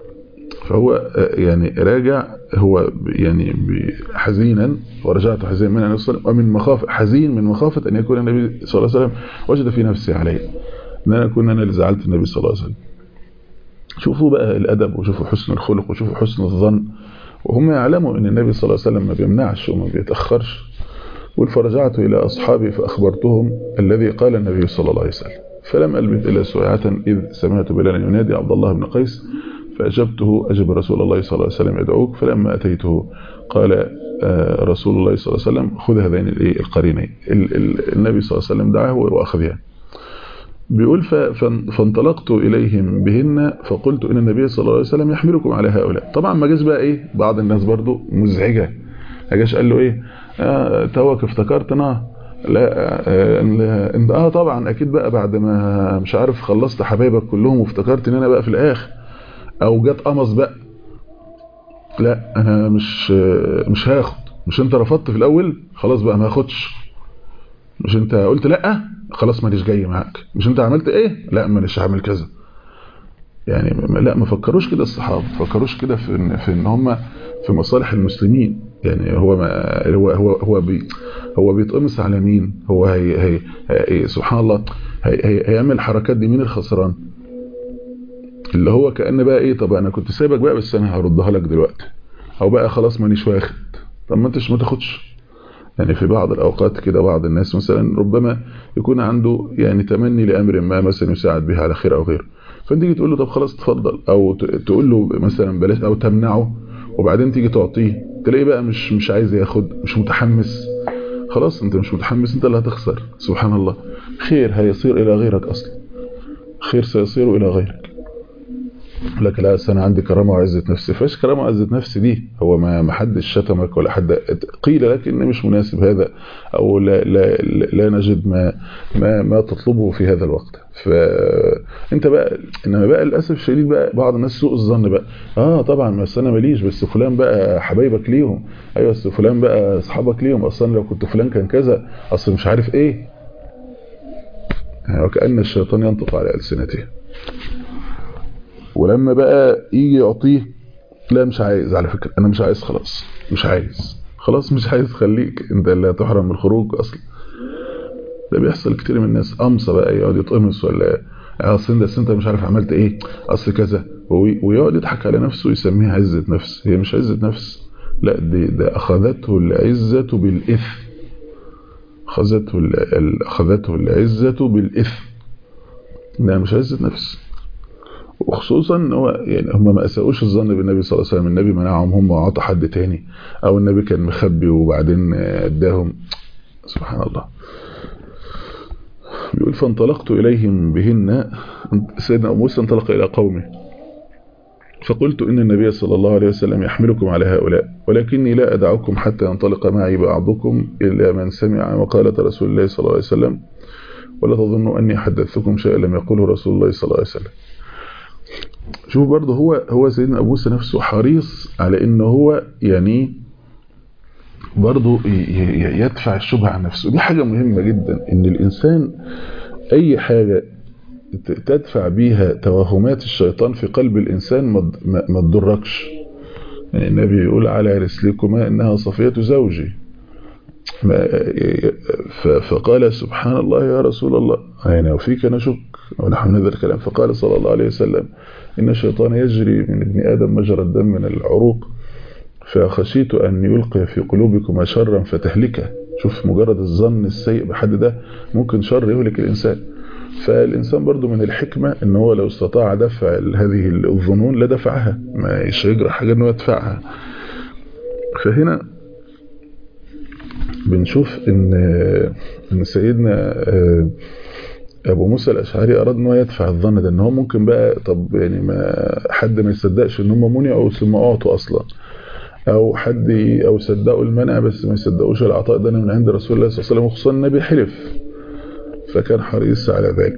Speaker 2: فهو يعني راجع هو يعني حزينا ورجعت حزينا من النبي صلى الله عليه وسلم ومن مخافة حزين من مخافة أن يكون النبي صلى الله عليه وسلم وجد في نفسه عليه أن أنا أكون أنا اللي زعلت النبي صلى الله عليه وسلم شوفوا بقى الأدب وشوفوا حسن الخلق وشوفوا حسن الظن وهم يعلموا أن النبي صلى الله عليه وسلم ما بيمنعش وما بيتأخرش قل فرجعت إلى أصحابي فأخبرتهم الذي قال النبي صلى الله عليه وسلم فلم ألبث إلا سويعة إذ سمعت بلالا ينادي عبد الله بن قيس فأجبته أجب رسول الله صلى الله عليه وسلم يدعوك فلما أتيته قال رسول الله صلى الله عليه وسلم خذ هذين القرينين النبي صلى الله عليه وسلم دعاه وأخذها بيقول فانطلقت إليهم بهن فقلت إن النبي صلى الله عليه وسلم يحملكم على هؤلاء طبعا ما جاش بقى إيه بعض الناس برضو مزعجة ما جاش قال له إيه آه توك افتكرت انا لا انت اه طبعا اكيد بقى بعد ما مش عارف خلصت حبايبك كلهم وافتكرت ان انا بقى في الاخر او جت قمص بقى لا انا مش مش هاخد مش انت رفضت في الاول خلاص بقى ما هاخدش مش انت قلت لا خلاص مانيش جاي معاك مش انت عملت ايه لا مانيش هعمل كذا يعني لا ما فكروش كده الصحابه ما فكروش كده في ان في ان هم في مصالح المسلمين يعني هو ما هو هو هو بي هو بيتقمص على مين هو هي هي, هي سبحان الله هي هي هيعمل الحركات دي مين الخسران اللي هو كأن بقى ايه طب انا كنت سايبك بقى بس انا هردها لك دلوقتي او بقى خلاص مانيش واخد طب ما انتش ما تاخدش يعني في بعض الاوقات كده بعض الناس مثلا ربما يكون عنده يعني تمني لامر ما مثلا يساعد به على خير او غيره فانت تيجي تقول له طب خلاص اتفضل او تقول له مثلا بلاش او تمنعه وبعدين تيجي تعطيه تلاقيه بقى مش مش عايز ياخد مش متحمس خلاص انت مش متحمس انت اللي هتخسر سبحان الله خير هيصير الى غيرك اصلا خير سيصير الى غيرك لك لا انا عندي كرامه وعزه نفسي فاش كرامه وعزه نفسي دي هو ما ما حدش شتمك ولا حد قيل لك ان مش مناسب هذا او لا لا لا نجد ما ما ما تطلبه في هذا الوقت فانت بقى انما بقى للاسف الشديد بقى بعض الناس سوء الظن بقى اه طبعا بس انا ماليش بس فلان بقى حبايبك ليهم ايوه بس فلان بقى اصحابك ليهم اصلا لو كنت فلان كان كذا اصل مش عارف ايه يعني وكأن الشيطان ينطق على ألسنته ولما بقى يجي يعطيه لا مش عايز على فكرة انا مش عايز خلاص مش عايز خلاص مش عايز خليك انت اللي هتحرم من الخروج اصلا ده بيحصل كتير من الناس قمصة بقى يقعد يتقمص ولا اصل انت انت مش عارف عملت ايه اصل كذا ويقعد يضحك على نفسه ويسميها عزة نفس هي مش عزة نفس لا دي ده اخذته العزة بالاثم اخذته اخذته العزة بالاثم لا مش عزة نفس وخصوصا هو يعني هم ما اساءوش الظن بالنبي صلى الله عليه وسلم النبي منعهم هم وعطى حد تاني او النبي كان مخبي وبعدين اداهم سبحان الله بيقول فانطلقت إليهم بهن سيدنا أبو موسى انطلق إلى قومه فقلت إن النبي صلى الله عليه وسلم يحملكم على هؤلاء ولكني لا أدعكم حتى ينطلق معي بعضكم إلا من سمع مقالة رسول الله صلى الله عليه وسلم ولا تظنوا أني حدثتكم شيئا لم يقوله رسول الله صلى الله عليه وسلم شوف برضه هو هو سيدنا أبو موسى نفسه حريص على إنه هو يعني برضه يدفع الشبهة عن نفسه دي حاجة مهمة جدا إن الإنسان أي حاجة تدفع بيها توهمات الشيطان في قلب الإنسان ما تضركش يعني النبي يقول على رسلكما إنها صفية زوجي فقال سبحان الله يا رسول الله يعني وفيك نشك ونحن هذا الكلام فقال صلى الله عليه وسلم إن الشيطان يجري من ابن آدم مجرى الدم من العروق فخشيت أن يلقي في قلوبكما شرا فتهلكه شوف مجرد الظن السيء بحد ده ممكن شر يهلك الإنسان فالإنسان برضو من الحكمة ان هو لو استطاع دفع هذه الظنون لدفعها ما يجرى حاجة انه يدفعها فهنا بنشوف ان ان سيدنا ابو موسى الاشعري اراد ان هو يدفع الظن ده ان هو ممكن بقى طب يعني ما حد ما يصدقش ان هم منعوا ثم اعطوا اصلا او حد او صدقوا المنع بس ما يصدقوش العطاء ده من عند رسول الله صلى الله عليه وسلم وخصوصا النبي حلف فكان حريص على ذلك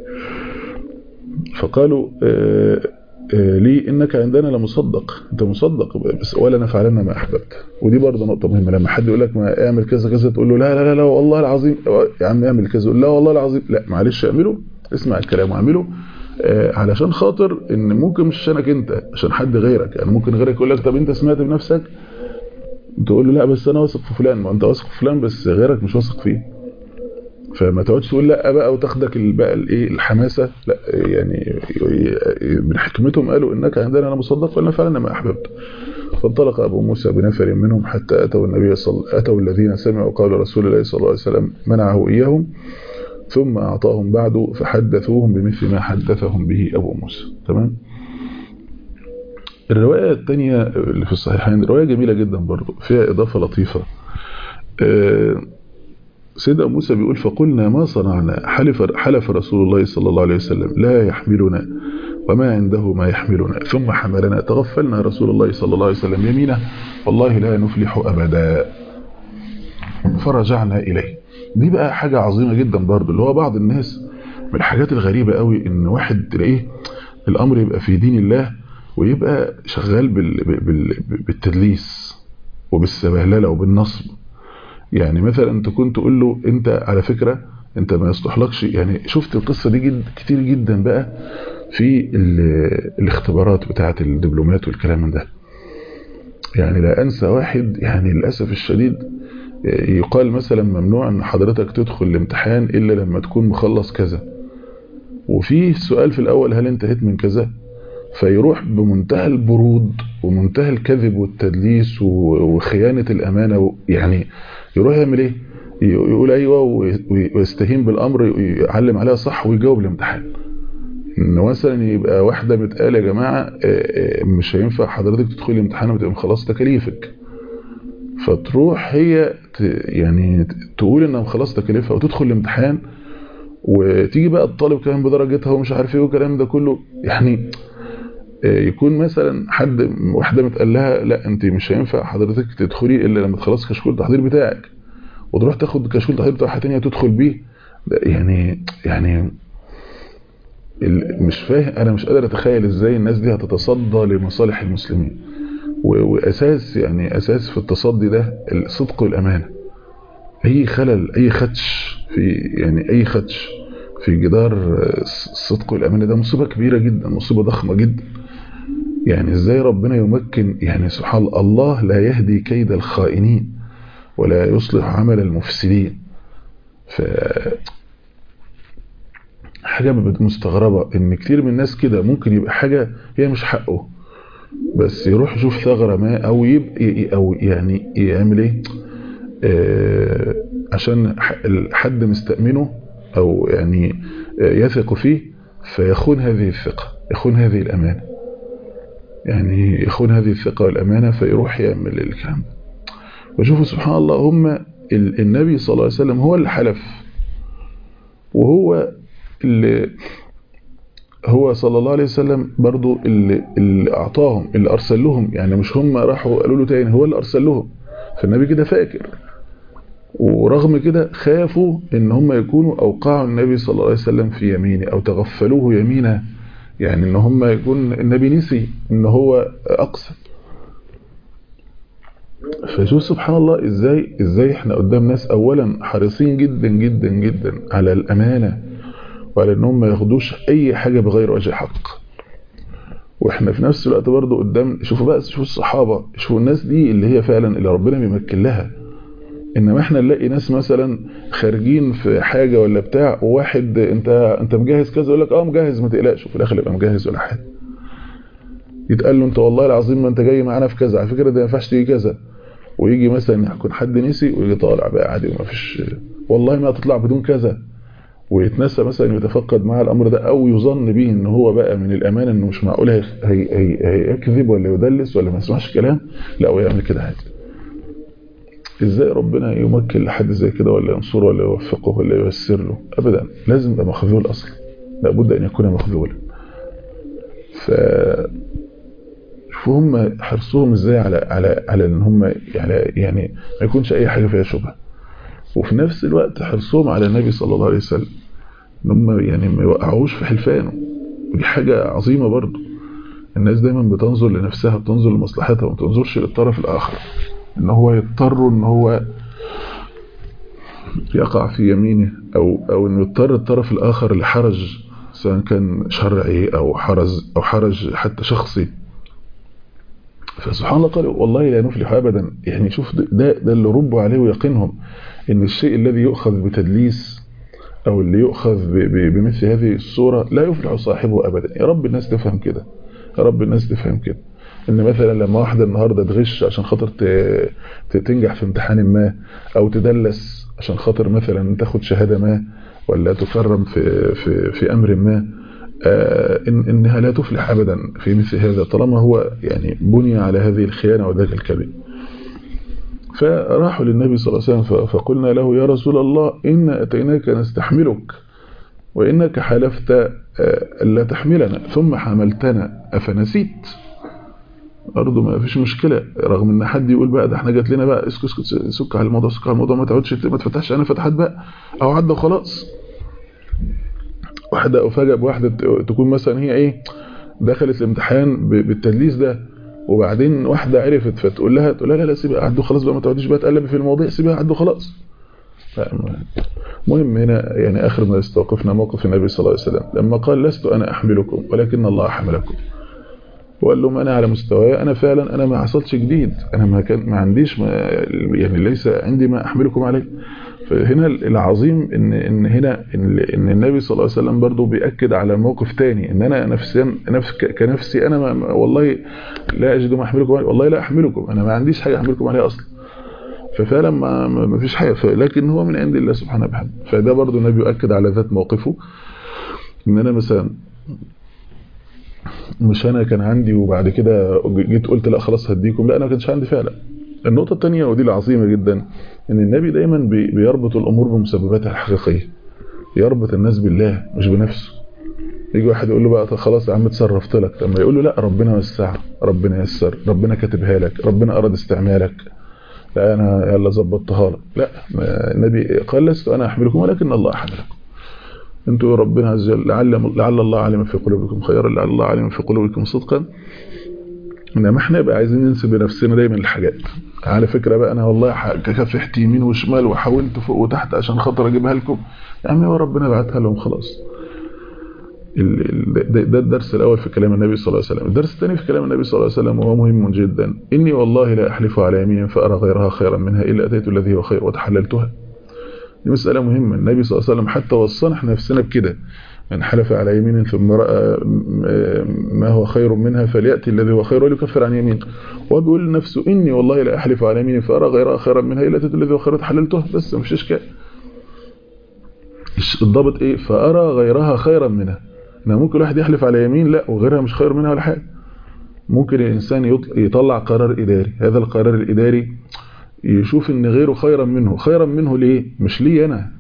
Speaker 2: فقالوا آآ آآ لي انك عندنا لمصدق انت مصدق بس ولا نفعلن ما احببت ودي برضه نقطه مهمه لما حد يقول لك ما اعمل كذا كذا تقول له لا لا لا, لا والله العظيم يا عم اعمل كذا لا والله العظيم لا معلش اعمله اسمع الكلام واعمله علشان خاطر ان ممكن مش عشانك انت عشان حد غيرك يعني ممكن غيرك يقول لك طب انت سمعت بنفسك تقول له لا بس انا واثق في فلان ما انت واثق في فلان بس غيرك مش واثق فيه فما تقعدش تقول لا بقى وتاخدك بقى الايه الحماسه لا يعني من حكمتهم قالوا انك عندنا انا مصدق ولا فعلنا ما احببت فانطلق ابو موسى بنفر منهم حتى اتوا النبي صلى اتوا الذين سمعوا قول رسول الله صلى الله عليه وسلم منعه اياهم ثم اعطاهم بعد فحدثوهم بمثل ما حدثهم به ابو موسى تمام الروايه الثانيه اللي في الصحيحين روايه جميله جدا برضو فيها اضافه لطيفه أه سيدنا موسى بيقول فقلنا ما صنعنا حلف, حلف رسول الله صلى الله عليه وسلم لا يحملنا وما عنده ما يحملنا ثم حملنا تغفلنا رسول الله صلى الله عليه وسلم يمينه والله لا نفلح أبدا فرجعنا إليه دي بقى حاجة عظيمة جدا برضو اللي هو بعض الناس من الحاجات الغريبة قوي ان واحد تلاقيه الأمر يبقى في دين الله ويبقى شغال بال بال بالتدليس وبالسبهلله وبالنصب يعني مثلا تكون تقول له انت على فكرة انت ما يصلحلكش يعني شفت القصة دي جد كتير جدا بقى في الاختبارات بتاعة الدبلومات والكلام من ده يعني لا انسى واحد يعني للأسف الشديد يقال مثلا ممنوع ان حضرتك تدخل الامتحان الا لما تكون مخلص كذا وفي السؤال في الاول هل انتهيت من كذا فيروح بمنتهى البرود ومنتهى الكذب والتدليس وخيانة الامانة يعني يروح يعمل ايه يقول ايوه ويستهين بالامر يعلم عليها صح ويجاوب الامتحان ان مثلا يبقى واحده بتقال يا جماعه مش هينفع حضرتك تدخلي الامتحان وتبقى مخلص تكاليفك فتروح هي يعني تقول انها مخلص تكاليفها وتدخل الامتحان وتيجي بقى الطالب كمان بدرجتها ومش عارف ايه والكلام ده كله يعني يكون مثلا حد واحده متقال لها لا انت مش هينفع حضرتك تدخلي الا لما تخلصي كشكول التحضير بتاعك وتروح تاخد كشكول التحضير بتاع واحده ثانيه تدخل بيه يعني يعني مش فاهم انا مش قادر اتخيل ازاي الناس دي هتتصدى لمصالح المسلمين واساس يعني اساس في التصدي ده الصدق والامانه اي خلل اي خدش في يعني اي خدش في جدار الصدق والامانه ده مصيبه كبيره جدا مصيبه ضخمه جدا يعني ازاي ربنا يمكن يعني سبحان الله الله لا يهدي كيد الخائنين ولا يصلح عمل المفسدين ف حاجة مستغربة ان كتير من الناس كده ممكن يبقى حاجة هي مش حقه بس يروح يشوف ثغرة ما او يبقى او يعني يعمل ايه آه عشان حد مستأمنه او يعني يثق فيه فيخون هذه الثقة يخون هذه الامانة يعني يخون هذه الثقة والامانة فيروح يعمل الكلام ده وشوفوا سبحان الله هم النبي صلى الله عليه وسلم هو اللي حلف وهو اللي هو صلى الله عليه وسلم برضو اللي, اللي أعطاهم اللي أرسل لهم يعني مش هم راحوا قالوا له تاني هو اللي أرسل لهم فالنبي كده فاكر ورغم كده خافوا ان هم يكونوا اوقعوا النبي صلى الله عليه وسلم في يمينه او تغفلوه يمينه يعني ان هم يكون النبي نسي ان هو اقسم فشوف سبحان الله ازاي ازاي احنا قدام ناس اولا حريصين جدا جدا جدا على الامانه وعلى ان هم ما ياخدوش اي حاجه بغير وجه حق واحنا في نفس الوقت برضه قدام شوفوا بقى شوفوا الصحابه شوفوا الناس دي اللي هي فعلا اللي ربنا بيمكن لها انما احنا نلاقي ناس مثلا خارجين في حاجه ولا بتاع وواحد انت انت مجهز كذا يقول لك اه مجهز ما تقلقش وفي الاخر يبقى مجهز ولا حاجه يتقال له انت والله العظيم ما انت جاي معانا في كذا على فكره ده ما ينفعش تيجي كذا ويجي مثلا يكون حد نسي ويجي طالع بقى عادي وما فيش والله ما هتطلع بدون كذا ويتنسى مثلا يتفقد مع الامر ده او يظن به ان هو بقى من الامان انه مش معقول هي هي هيكذب ولا يدلس ولا ما يسمعش كلام لا هو يعمل كده عادي ازاي ربنا يمكن لحد زي كده ولا ينصره ولا يوفقه ولا ييسر له ابدا لازم يبقى مخذول اصلا لابد ان يكون مخذولا ف شوفوا هم حرصهم ازاي على على على ان هم يعني يعني ما يكونش اي حاجه فيها شبهه وفي نفس الوقت حرصهم على النبي صلى الله عليه وسلم ان هم يعني ما يوقعوش في حلفانه ودي حاجه عظيمه برضه الناس دايما بتنظر لنفسها بتنظر لمصلحتها وما بتنظرش للطرف الاخر ان هو يضطر ان هو يقع في يمينه او او انه يضطر الطرف الاخر لحرج سواء كان شرعي او حرج او حرج حتى شخصي فسبحان الله قال والله لا نفلح ابدا يعني شوف ده ده اللي ربوا عليه ويقينهم ان الشيء الذي يؤخذ بتدليس او اللي يؤخذ بمثل هذه الصوره لا يفلح صاحبه ابدا يا رب الناس تفهم كده يا رب الناس تفهم كده ان مثلا لما واحده النهارده تغش عشان خاطر تنجح في امتحان ما او تدلس عشان خاطر مثلا تاخد شهاده ما ولا تكرم في في في امر ما إن إنها لا تفلح أبدا في مثل هذا طالما هو يعني بني على هذه الخيانة وذاك الكذب فراحوا للنبي صلى الله عليه وسلم فقلنا له يا رسول الله إن أتيناك نستحملك وإنك حلفت ألا تحملنا ثم حملتنا أفنسيت برضه ما فيش مشكلة رغم ان حد يقول بقى ده احنا جات لنا بقى اسكت اسكت سك على الموضوع سك على الموضوع ما تقعدش ما تفتحش انا فتحت بقى او عدى وخلاص واحدة أفاجأ بواحدة تكون مثلا هي إيه دخلت الامتحان بالتدليس ده وبعدين واحدة عرفت فتقول لها تقول لها لا لا سيبها عدوا خلاص بقى ما تقعديش بقى تقلبي في المواضيع سيبها عدوا خلاص مهم هنا يعني آخر ما استوقفنا موقف النبي صلى الله عليه وسلم لما قال لست أنا أحملكم ولكن الله حملكم وقال لهم أنا على مستواي أنا فعلا أنا ما حصلتش جديد أنا ما كان ما عنديش ما يعني ليس عندي ما أحملكم عليه فهنا العظيم ان ان هنا ان, إن النبي صلى الله عليه وسلم برضه بياكد على موقف تاني ان انا نفسيا نفس كنفسي انا ما والله لا اجد ما احملكم عليه والله لا احملكم انا ما عنديش حاجه احملكم عليها اصلا ففعلا ما, ما فيش حاجه لكن هو من عند الله سبحانه وتعالى فده برضه النبي يؤكد على ذات موقفه ان انا مثلا مش انا كان عندي وبعد كده جيت قلت لا خلاص هديكم لا انا ما كانش عندي فعلا النقطة الثانية ودي العظيمة جدا ان النبي دايما بيربط الامور بمسبباتها الحقيقية يربط الناس بالله مش بنفسه يجي واحد يقول له بقى خلاص يا عم اتصرفت لك لما يقول له لا ربنا وسع ربنا يسر ربنا كاتبها لك ربنا اراد استعمالك لا انا يلا ظبطتها لك لا النبي قال لست انا احملكم ولكن الله حملكم انتوا ربنا عز وجل لعل لعل الله علم في قلوبكم خيرا لعل الله علم في قلوبكم صدقا انما احنا يبقى عايزين ننسب لنفسنا دايما الحاجات على فكره بقى انا والله كافحت يمين وشمال وحاولت فوق وتحت عشان خاطر اجيبها لكم يا عمي وربنا بعتها لهم خلاص ده الدرس الاول في كلام النبي صلى الله عليه وسلم الدرس الثاني في كلام النبي صلى الله عليه وسلم وهو مهم جدا اني والله لا احلف على يمين فارى غيرها خيرا منها الا اتيت الذي هو خير وتحللتها دي مساله مهمه النبي صلى الله عليه وسلم حتى وصانا احنا نفسنا بكده من حلف على يمين ثم رأى ما هو خير منها فليأتي الذي هو خير وليكفر عن يمين وبيقول لنفسه إني والله لا أحلف على يمين فأرى غيرها خيرا منها إلا أتيت الذي هو خير تحللته بس مش إشكال الضابط إيه فأرى غيرها خيرا منها إنه ممكن الواحد يحلف على يمين لا وغيرها مش خير منها ولا حاجة ممكن الإنسان يطلع قرار إداري هذا القرار الإداري يشوف إن غيره خيرا منه خيرا منه ليه مش ليه أنا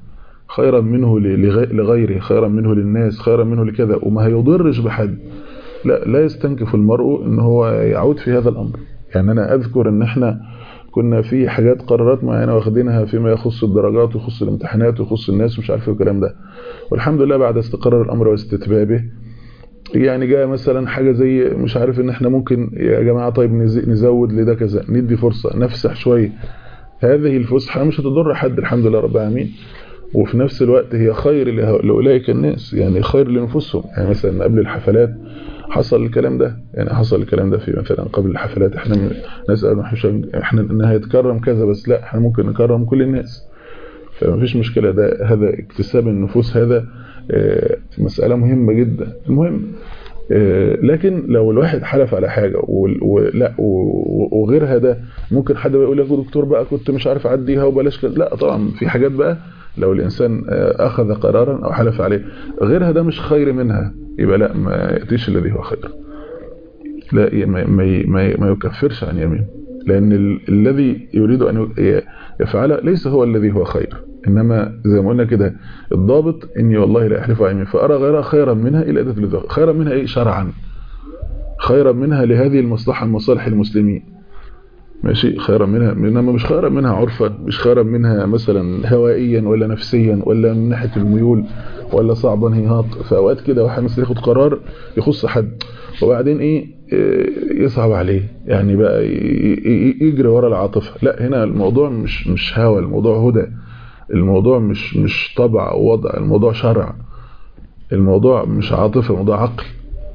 Speaker 2: خيرا منه لغيره خيرا منه للناس خيرا منه لكذا وما هيضرش بحد لا لا يستنكف المرء ان هو يعود في هذا الامر يعني انا اذكر ان احنا كنا في حاجات قرارات معينه واخدينها فيما يخص الدرجات ويخص الامتحانات ويخص الناس مش عارف الكلام ده والحمد لله بعد استقرار الامر واستتبابه يعني جاء مثلا حاجه زي مش عارف ان احنا ممكن يا جماعه طيب نزود لده كذا ندي فرصه نفسح شويه هذه الفسحه مش هتضر حد الحمد لله رب العالمين وفي نفس الوقت هي خير لاولئك الناس يعني خير لنفوسهم يعني مثلا قبل الحفلات حصل الكلام ده يعني حصل الكلام ده في مثلا قبل الحفلات احنا نسال احنا انها يتكرم كذا بس لا احنا ممكن نكرم كل الناس فما فيش مشكله ده هذا اكتساب النفوس هذا مساله مهمه جدا المهم لكن لو الواحد حلف على حاجه ولا وغيرها ده ممكن حد يقول لك دكتور بقى كنت مش عارف اعديها وبلاش كده لا طبعا في حاجات بقى لو الانسان اخذ قرارا او حلف عليه غيرها ده مش خير منها يبقى لا ما ياتيش الذي هو خير لا ما ما ما يكفرش عن يمين لان ال الذي يريد ان يفعله ليس هو الذي هو خير انما زي ما قلنا كده الضابط اني والله لا احلف على يمين فارى غيرها خيرا منها الى اداه الذوق خيرا منها ايه شرعا خيرا منها لهذه المصلحه مصالح المسلمين ماشي خيرا منها انما مش خيرا منها عرفا مش خيرا منها مثلا هوائيا ولا نفسيا ولا من ناحيه الميول ولا صعبا انهياط في اوقات كده واحد مثلا ياخد قرار يخص حد وبعدين ايه يصعب عليه يعني بقى يجري ورا العاطفه لا هنا الموضوع مش مش هوى الموضوع هدى الموضوع مش مش طبع او وضع الموضوع شرع الموضوع مش عاطفه الموضوع عقل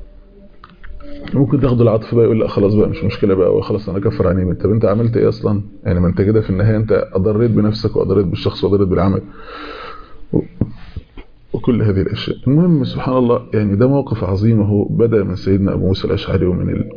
Speaker 2: ممكن تاخد العاطفه بقى يقول لا خلاص بقى مش مشكله بقى وخلاص انا كفر عن يمين طب انت عملت ايه اصلا يعني ما انت كده في النهايه انت اضريت بنفسك واضريت بالشخص واضريت بالعمل وكل هذه الاشياء المهم سبحان الله يعني ده موقف عظيم اهو بدا من سيدنا ابو موسى الاشعري ومن ال...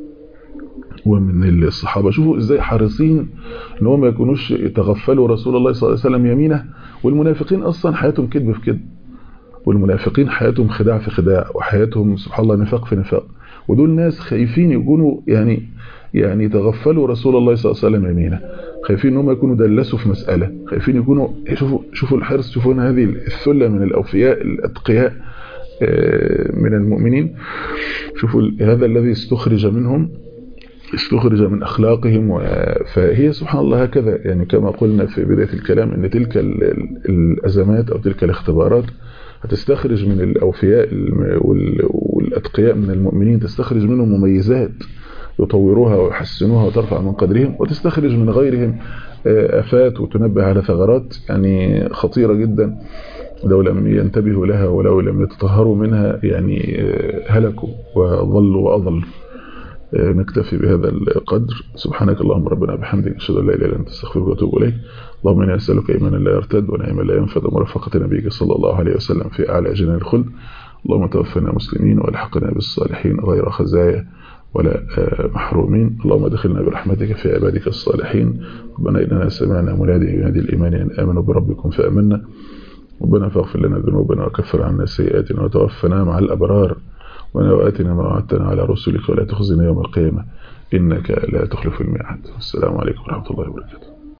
Speaker 2: ومن الصحابه شوفوا ازاي حريصين ان هم ما يكونوش يتغفلوا رسول الله صلى الله عليه وسلم يمينه والمنافقين اصلا حياتهم كذب في كذب والمنافقين حياتهم خداع في خداع وحياتهم سبحان الله نفاق في نفاق ودول ناس خايفين يكونوا يعني يعني يتغفلوا رسول الله صلى الله عليه وسلم يمينه خايفين ان هم يكونوا دلسوا في مسألة خايفين يكونوا شوفوا شوفوا الحرص شوفوا هذه الثلة من الأوفياء الأتقياء من المؤمنين شوفوا هذا الذي استخرج منهم استخرج من أخلاقهم فهي سبحان الله هكذا يعني كما قلنا في بداية الكلام أن تلك الأزمات أو تلك الاختبارات هتستخرج من الأوفياء والأتقياء من المؤمنين تستخرج منهم مميزات يطوروها ويحسنوها وترفع من قدرهم وتستخرج من غيرهم آفات وتنبه على ثغرات يعني خطيرة جدا لو لم ينتبهوا لها ولو لم يتطهروا منها يعني هلكوا وظلوا وأضلوا نكتفي بهذا القدر سبحانك اللهم ربنا بحمدك اشهد ان لا اله الا انت استغفرك واتوب اليك اللهم اني اسالك ايمانا لا يرتد ونعيما لا ينفد ومرافقه نبيك صلى الله عليه وسلم في اعلى جنان الخلد اللهم توفنا مسلمين والحقنا بالصالحين غير خزايا ولا محرومين اللهم ادخلنا برحمتك في عبادك الصالحين ربنا اننا سمعنا منادي ينادي الايمان ان امنوا بربكم فامنا ربنا فاغفر لنا ذنوبنا وكفر عنا سيئاتنا وتوفنا مع الابرار وآتنا ما وعدتنا على رسلك ولا تخزنا يوم القيامة إنك لا تخلف الميعاد والسلام عليكم ورحمة الله وبركاته